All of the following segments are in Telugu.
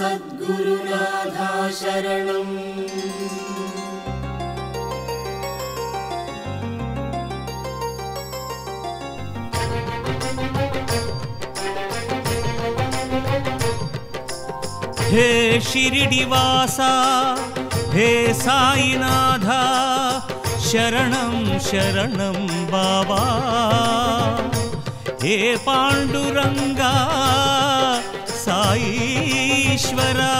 సద్గురునాథా శరణం హే షిరిడివాసా హే సాయినాథ శరణం శరణం బాబా హే పాండురంగా సాయీశ్వరా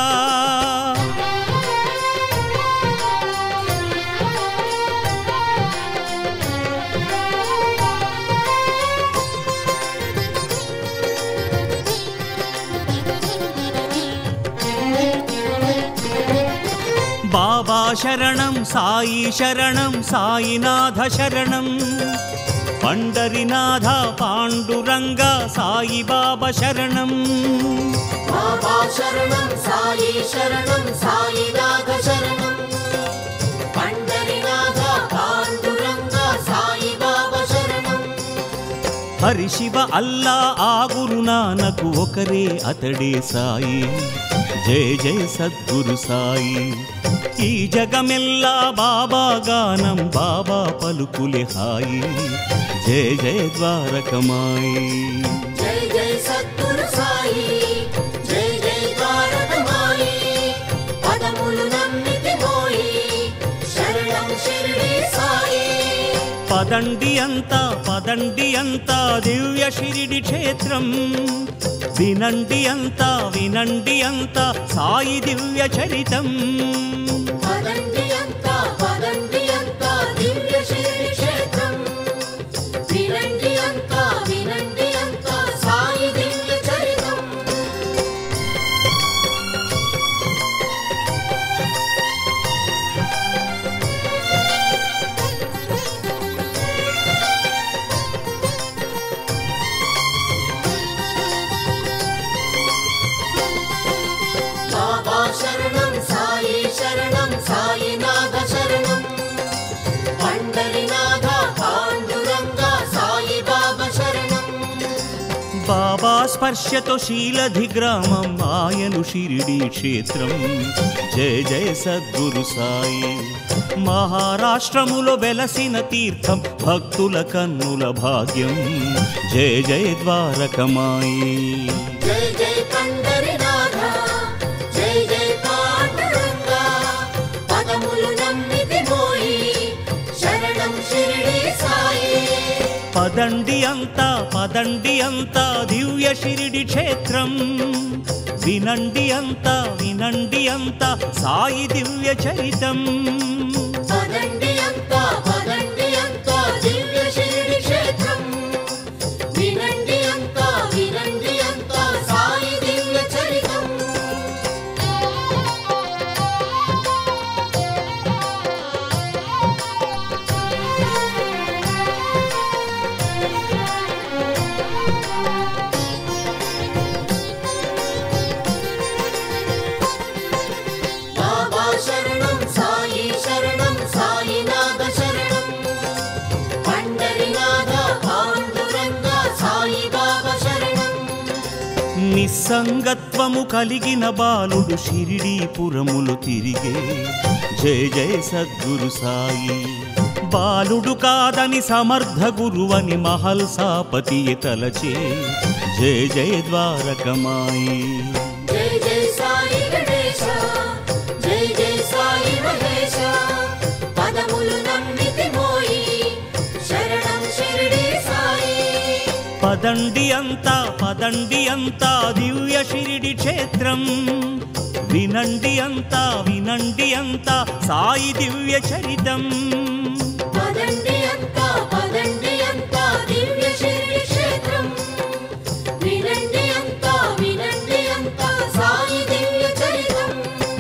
బాబా శరణం సాయి శరణం సాయినాథ శరణం పండరినాథ పాండురంగ సాయి బాబా శరణం బాబా శరణం సాయి శరణం సాయినాథ శరణం పండరినాథ పాండురంగ సాయి బాబా శరణం హరి శివ అల్లా ఆ గురునానకు ఒకరే అతడే సాయి జయ జయ సద్గురు సాయి ఈ జగమెల్లా బాబా గానం బాబా పలుకులే హాయి జయ జయ ద్వారకమాయి జై జై సద్గురు సాయి జై జై ద్వారకమాయి పదములు నమ్మితి మోయి శరణం షిరిడి సాయి పదండి అంతా పదండి అంతా దివ్య షిరిడి క్షేత్రం వినండి అంతా వినండి అంతా సాయి దివ్య చరితం పదండి అంతా పదండి అంతా దివ్య షిరిడి క్షేత్రం వినండి అంతా వినండి అంతా సాయి దివ్య చరితం బాబా శరణం సాయి శరణం సాయినాథ శరణం పండరినాథ పాండురంగ సాయి బాబా శరణం బాబా స్పర్శతో శీలధి గ్రామం ఆయను షిరిడి క్షేత్రం జయ జయ సద్గురు సాయి మహారాష్ట్రములో వెలసిన తీర్థం భక్తుల కన్నుల భాగ్యం జయ జయ ద్వారకమాయి జై జై పండరినాథ జై జై పాండురంగ పదములు నమ్మితి మోయి శరణం షిరిడి సాయి పదండి అంతా పదండి అంతా దివ్య షిరిడి క్షేత్రం వినండి అంతా వినండి అంతా సాయి దివ్య చరితం పదండి అంతా పదండి అంతా దివ్య షిరిడి క్షేత్రం వినండి అంతా వినండి అంతా సాయి దివ్య చరితం బాబా శరణం సాయి శరణం సాయినాథ శరణం పండరినాథ పాండురంగ సాయి బాబా శరణం నిస్సంగత్వము కలిగిన బాలుడు షిరిడీపురములు తిరిగే జయ జయ సద్గురు సాయి బాలుడు కాదని సమర్థ గురువని మహల్సాపతి తలచే జయ జయ ద్వారకమాయి జై జై సాయి గణేశ జై జై సాయి మహేశ పదములు నమ్మితి మోయి శరణం షిరిడి సాయి పదండి అంతా పదండి అంతా దివ్య షిరిడి క్షేత్రం వినండి అంతా వినండి అంతా సాయి దివ్య చరితం పదండి అంతా పదండి అంతా దివ్య షిరిడి క్షేత్రం వినండి అంతా వినండి అంతా సాయి దివ్య చరితం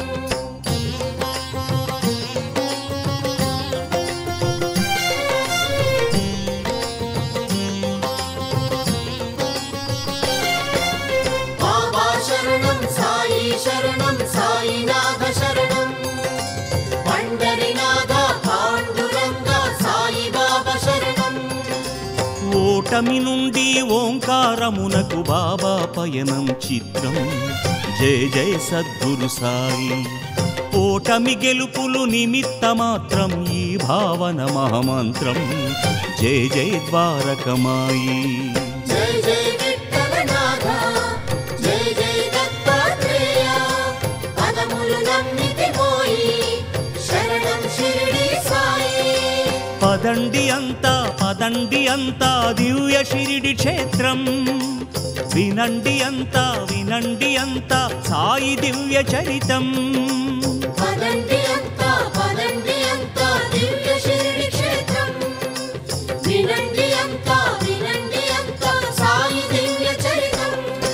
బాబా శరణం సాయి శరణం సాయినాథ శరణం పండరినాథ పాండురంగ సాయి బాబా శరణం ఓటమి నుండి ఓంకారమునకు బాబా పయనం చిత్రం జయ జయ సద్గురు సాయి ఓటమి గెలుపులు నిమిత్త మాత్రం ఈ భావన మహమంత్రం జయ జయ ద్వారకమాయి జై జై విఠలనాథ జై జై దత్తాత్రేయ పదములు నమ్మితి పోయి శరణం షిరిడి సాయి పదండి అంతా పదండి అంతా దివ్య షిరిడి క్షేత్రం వినండి అంతా వినండి అంతా సాయి దివ్య చరితం పదండి అంతా పదండి అంతా దివ్య షిరిడి క్షేత్రం వినండి అంతా వినండి అంతా సాయి దివ్య చరితం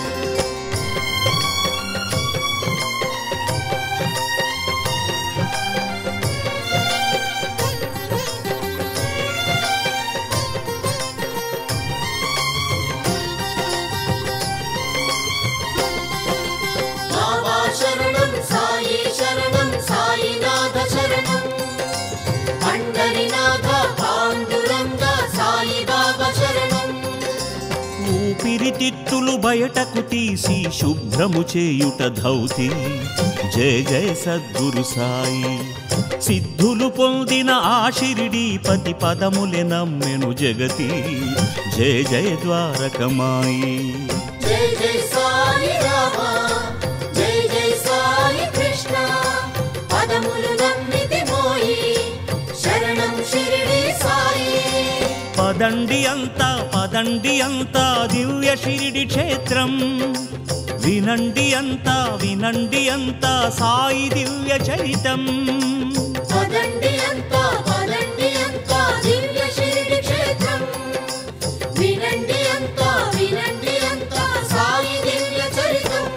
బాబా శరణం సాయి శరణం సాయినాథ శరణం పండరినాథ పాండురంగ సాయి బాబా శరణం ఊపిరితిత్తులు బయటకు తీసి శుభ్రము చేయుట ధౌతి జయ జయ సద్గురు సాయి సిద్ధులు పొందిన ఆ షిరిడీపతి పదములే నమ్మెను జగతి జయ జయ ద్వారకమాయి జై జై సాయి రామ జై జై సాయి కృష్ణ పదములు నమ్మితి మోయి శరణం షిరిడి సాయి పదండి అంతా పదండి అంతా దివ్య షిరిడి క్షేత్రం వినండి అంతా వినండి అంతా సాయి దివ్య చరితం పదండి అంతా పదండి అంతా దివ్య షిరిడి క్షేత్రం వినండి అంతా వినండి అంతా సాయి దివ్య చరితం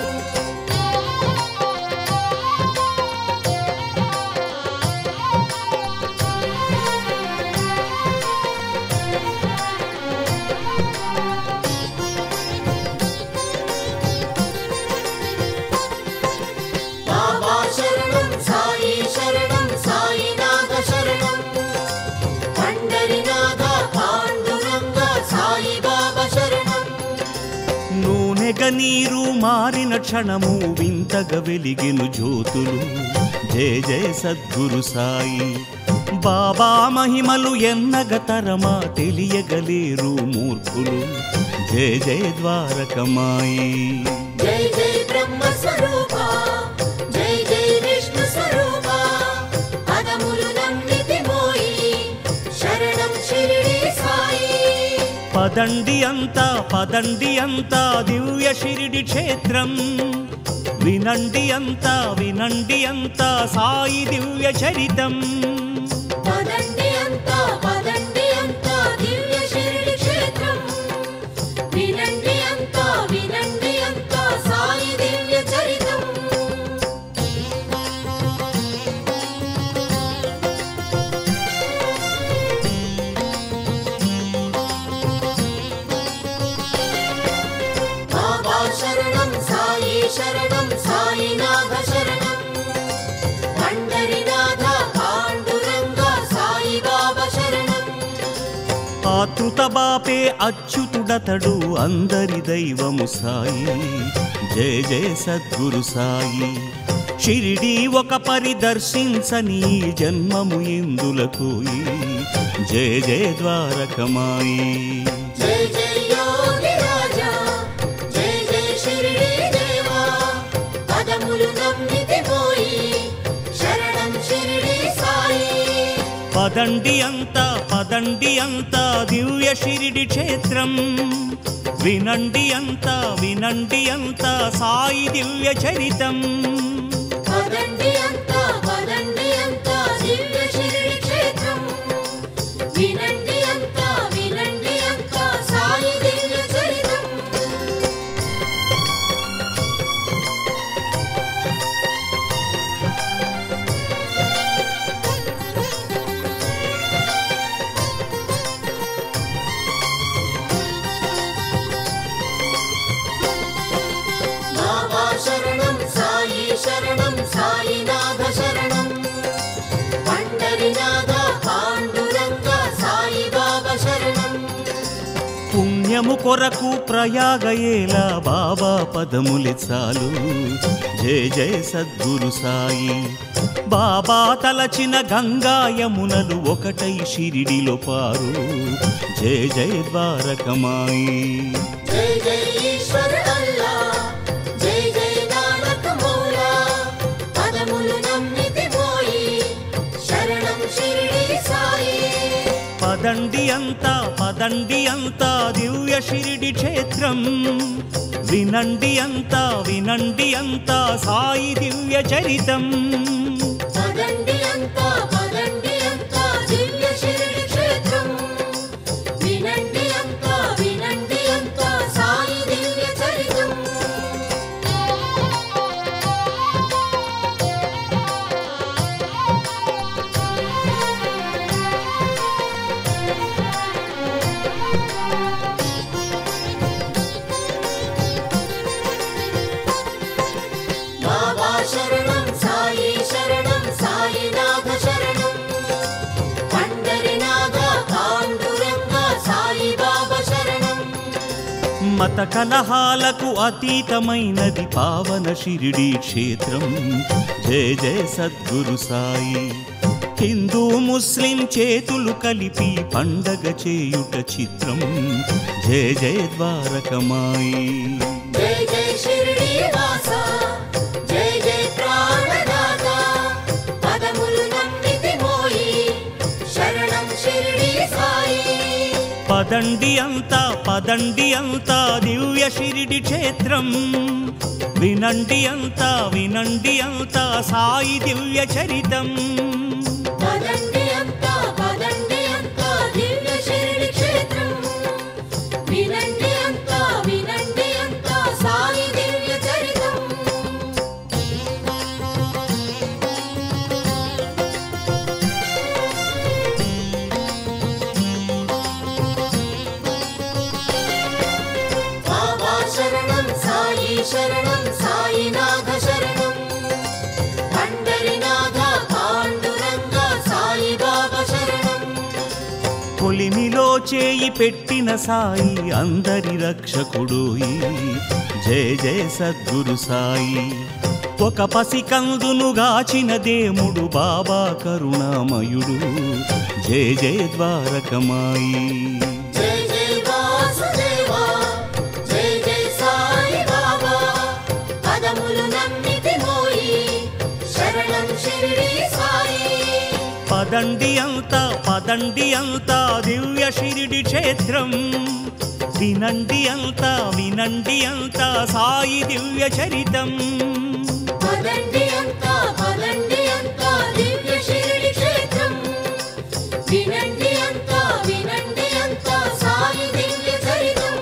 బాబా శరణం సాయి శరణం సాయినాథ శరణం పండరినాథ పాండురంగ సాయి బాబా శరణం నూనెగ నీరు మారిన క్షణము వింతగా వెలిగెను జ్యోతులు జయ జయ సద్గురు సాయి బాబా మహిమలు ఎన్నగ తరమా తెలియగలేరు మూర్ఖులు జయ జయ ద్వారకమాయి జై జై బ్రహ్మ స్వరూప జై జై విష్ణు స్వరూప పదములు నమ్మితి మోయి శరణం షిరిడి సాయి పదండి అంతా పదండి అంతా దివ్య షిరిడి క్షేత్రం వినండి అంతా వినండి అంతా సాయి దివ్య చరితం పదండి అంతా పదండి అంతా దివ్య షిరిడి క్షేత్రం వినండి అంతా వినండి అంతా సాయి దివ్య చరితం బాబా శరణం సాయి శరణం సాయినాథ శరణం పండరినాథ పాండురంగ సాయి బాబా శరణం ఆతృత బాపే అచ్యుతుడతడు అందరి దైవము సాయి జయ జయ సద్గురు సాయి షిరిడి ఒక పరిదర్శించని ఈ జన్మము ఇందులకు జయ జయ ద్వారకమాయి జై జై యోగి రాజా జై జై షిరిడి దేవా పదములు నమ్మితి పోయి శరణం షిరిడి సాయి పదండి అంతా పదండి అంతా దివ్య షిరిడి క్షేత్రం వినండి అంతా వినండి అంతా సాయి దివ్య చరితం పదండి అంతా పదండి అంతా దివ్య షిరిడి క్షేత్రం వినండి అంతా వినండి అంతా సాయి దివ్య చరితం బాబా శరణం సాయి శరణం సాయినాథ పుణ్యము కొరకు ప్రయాగయేలా బాబా పదములే చాలు జయ జయ సద్గురు సాయి బాబా తలచిన గంగా యమునలు ఒకటై షిరిడిలో పారు జయ జయ ద్వారకమాయి జై జై ఈశ్వర అల్లా జై జై నానక మౌలా పదములు నమ్మితి పోయి శరణం షిరిడి సాయి పదండి అంతా పదండి అంతా దివ్య షిరిడి క్షేత్రం వినండి అంతా వినండి అంతా సాయి దివ్య చరితం పదండి అంతా పదండి అంతా దివ్య షిరిడి క్షేత్రం వినండి అంతా వినండి అంతా సాయి దివ్య చరితం బాబా శరణం సాయి శరణం సాయినాథ శరణం పండరినాథ పాండురంగ సాయి బాబా శరణం మత కలహాలకు అతీతమైనది పావన షిరిడి క్షేత్రం జయ జయ సద్గురు సాయి హిందూ ముస్లిం చేతులు కలిపి పండగ చేయుట చిత్రం జయ జయ ద్వారకమాయి జై జై షిరిడి వాస జై జై ప్రాణదాత పదములు నమ్మితి మోయి శరణం షిరిడి సాయి పదండి అంతా పదండి అంతా దివ్య షిరిడి క్షేత్రం వినండి అంతా వినండి అంతా సాయి దివ్య చరితం పదండి అంతా పదండి అంతా దివ్య షిరిడి క్షేత్రం వినండి అంతా వినండి అంతా సాయి దివ్య చరితం బాబా శరణం సాయి శరణం సాయినాథ శరణం పండరినాథ పాండురంగ సాయి బాబా శరణం కొలిమిలో చేయి పెట్టిన సాయి అందరి రక్షకుడు జయ జయ సద్గురు సాయి ఒక పసికందును గాచిన దేముడు బాబా కరుణామయుడు జయ జయ ద్వారకమాయి జై జై వాసుదేవా జై జై సాయి బాబా పదములు నమ్మితి మోయి శరణం షిరిడి సాయి పదండి అంతా పదండి అంతా దివ్య షిరిడి క్షేత్రం వినండి అంతా వినండి అంతా సాయి దివ్య చరితం పదండి అంతా పదండి అంతా దివ్య షిరిడి క్షేత్రం వినండి అంతా వినండి అంతా సాయి దివ్య చరితం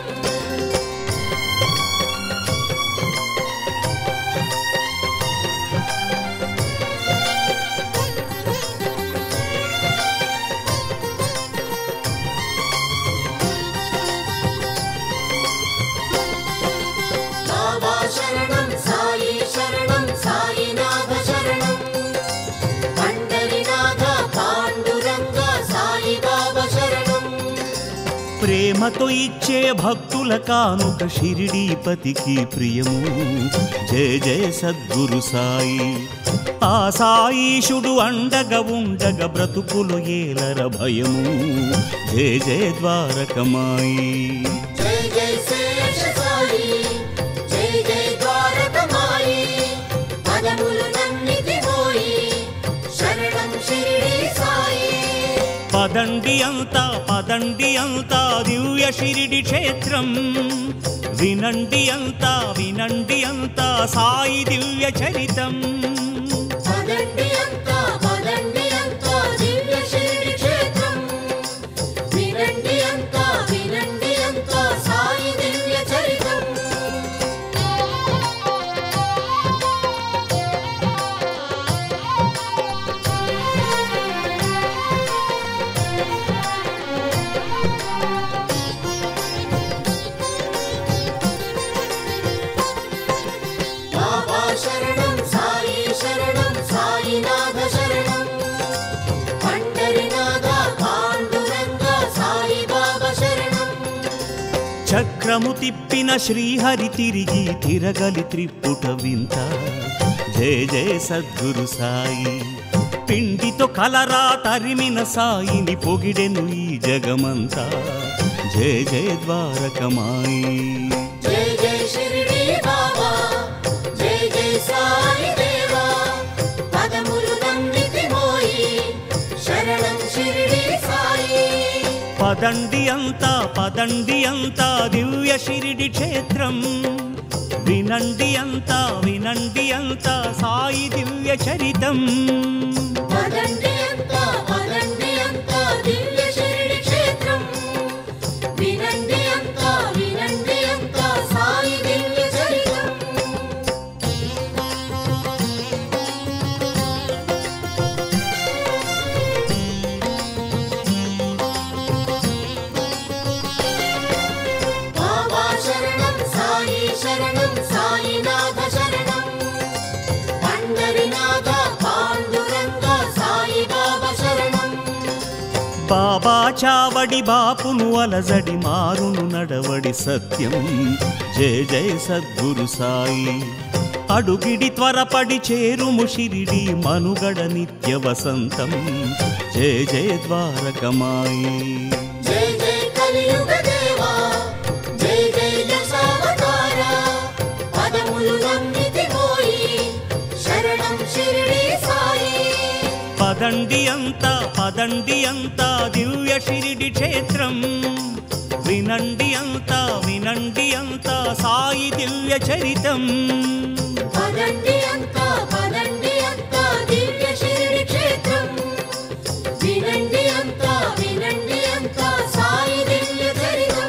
బాబా శరణం సాయి శరణం సాయినాథ శరణం పండరినాథ పాండురంగ సాయి బాబా శరణం ప్రేమతో ఇచ్చే భక్తుల కానుక షిరిడీపతికి ప్రియము జయ జయ సద్గురు సాయి ఆ సాయిషుడు అండగా ఉండగ బ్రతుకులు ఏలర భయము జయ జయ ద్వారకమాయి జై జై శేష సాయి జై జై ద్వారకమాయి పదములు నమ్మితి పోయి శరణం షిరిడి సాయి పదండి అంతా పదండి అంతా దివ్య షిరిడి క్షేత్రం వినండి అంతా వినండి అంతా సాయి దివ్య చరితం పదండి అంతా పదండి అంతా దివ్య షిరిడి క్షేత్రం వినండి అంతా వినండి అంతా సాయి దివ్య చరితం బాబా శరణం సాయి శరణం సాయినాథ చక్రము తిప్పిన శ్రీహరి తిరిగి తిరగలి త్రిప్పుట వింత జయ జయ సద్గురు సాయి పిండితో కలరా తరిమిన సాయిని పొగిడెను ఈ జగమంతా జయ జయ ద్వారకమాయి జై జై షిరిడి బాబా జై జై సాయి దేవా పదములు నమ్మితి మోయి శరణం షిరిడి సాయి పదండి అంతా పదండి అంతా దివ్య షిరిడి క్షేత్రం వినండి అంతా వినండి అంతా సాయి దివ్య చరితం పదండి అంతా పదండి అంతా దివ్య షిరిడి క్షేత్రం వినండి అంతా వినండి అంతా సాయి దివ్య చరితం బాబా శరణం సాయి శరణం సాయినాథ శరణం పండరినాథ పాండురంగ సాయి బాబా శరణం బాబా చావడి బాపును అలజడి మారును నడవడి సత్యం జయ జయ సద్గురు సాయి అడుగిడి త్వరపడి చేరుము షిరిడి మనుగడ నిత్య వసంతం జయ జయ ద్వారకమాయి జై జై కలియుగ దేవా జై జై దశావతార పదములు నమ్మితి పోయి శరణం షిరిడి సాయి పదండి అంతా పదండి అంతా దివ్య షిరిడి క్షేత్రం వినండి అంతా వినండి అంతా సాయి దివ్య చరితం పదండి అంతా పదండి అంతా దివ్య షిరిడి క్షేత్రం వినండి అంతా వినండి అంతా సాయి దివ్య చరితం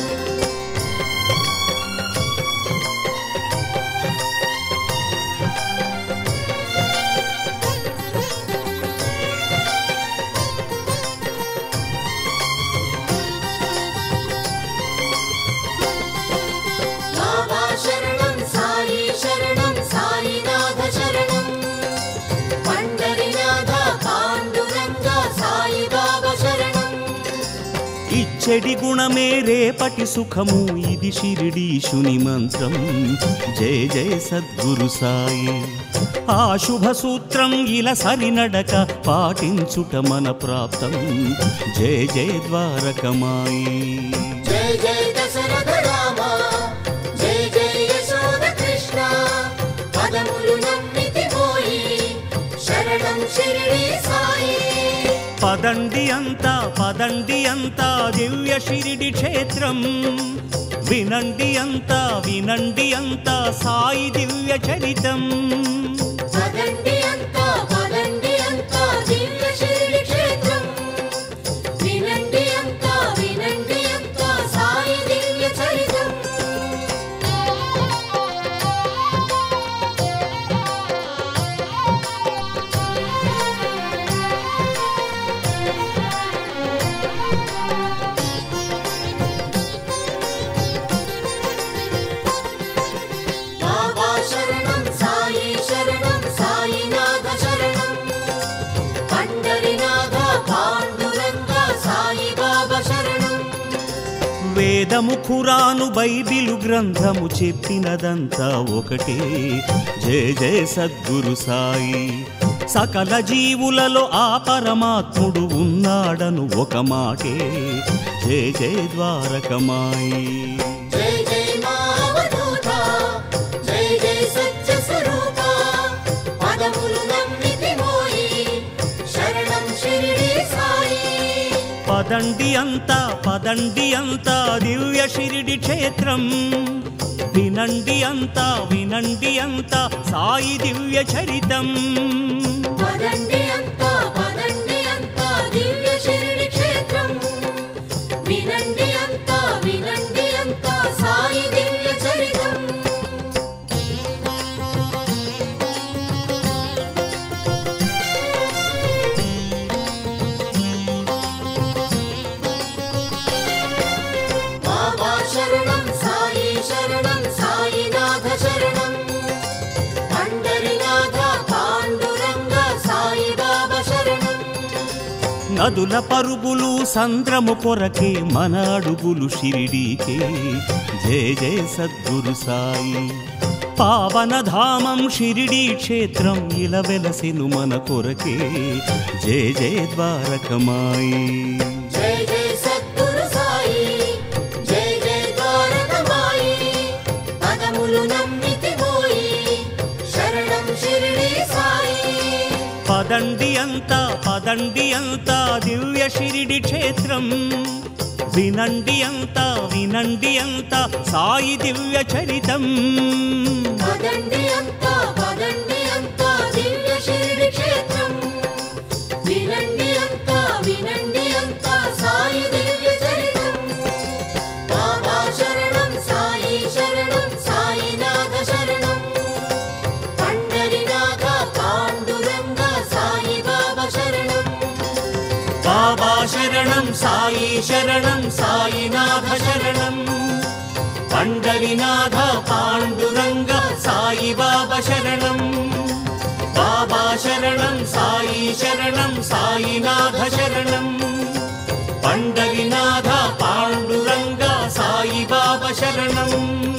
బాబా శరణం సాయి శరణం సాయినాథ శరణం పండరినాథ పాండురంగ సాయి బాబా శరణం ఇచ్చడి గుణమే రేపటి సుఖము ఇది షిరిడీశుని మంత్రం జయ జయ సద్గురు సాయి ఆ శుభ సూత్రం ఇలా సరినడక పాటించుట మన ప్రాప్తం జయ జయ ద్వారకమాయి జై జై దశరథ రామ జై జై యశోద కృష్ణ పదములు నమ్మితి పోయి శరణం షిరిడి సాయి పదండి అంతా పదండి అంతా దివ్య షిరిడి క్షేత్రం వినండి అంతా వినండి అంతా సాయి దివ్య చరితం పదండి అంతా పదండి అంతా దివ్య షిరిడి క్షేత్రం వినండి అంతా వినండి అంతా సాయి దివ్య చరితం బాబా శరణం సాయి శరణం సాయినాథ శరణం పండరినాథ పాండురంగ సాయి బాబా శరణం వేదము ఖురాను బైబిలు గ్రంథము చెప్పినదంతా ఒకటే జయ జయ సద్గురు సాయి సకల జీవులలో ఆ పరమాత్ముడు ఉన్నాడను ఒక మాటే జయ జయ ద్వారకమాయి జై జై మావధూత జై జై సత్య స్వరూప పదములు నమ్మితి మోయి శరణం షిరిడి సాయి పదండి అంతా పదండి అంతా దివ్య షిరిడి క్షేత్రం వినండి అంతా వినండి అంతా సాయి దివ్య చరితం పదండి అంతా పదండి అంతా దివ్య షిరిడి క్షేత్రం వినండి అంతా వినండి అంతా సాయి దివ్య చరితం బాబా శరణం సాయి శరణం సాయినాథ శరణం పండరినాథ పాండురంగ సాయి బాబా శరణం నదుల పరుగులు సంద్రము కొరకే మన అడుగులు షిరిడీకే జయ జయ సద్గురు సాయి పావనధామం షిరిడి క్షేత్రం ఇలా వెలసిను మన కొరకే జయ జయ ద్వారకమాయి జై జై సద్గురు సాయి జై జై ద్వారకమాయి పదములు నమ్మితి పోయి శరణం షిరిడి సాయి పదండి అంతా పదండి అంతా దివ్య షిరిడి క్షేత్రం వినండి అంతా వినండి అంతా సాయి దివ్య చరితం పదండి అంతా పదండి అంతా దివ్య షిరిడి క్షేత్రం వినండి అంతా వినండి అంతా సాయి దివ్య చరితం బాబా శరణం సాయి శరణం సాయినాథ శరణం పండరినాథ పాండురంగ సాయి బాబా శరణం బాబా శరణం సాయి శరణం సాయినాథ శరణం పండరినాథ పాండురంగ సాయి బాబా శరణం బాబా శరణం సాయి శరణం సాయినాథ శరణం పండరినాథ పాండురంగ సాయి బాబా శరణం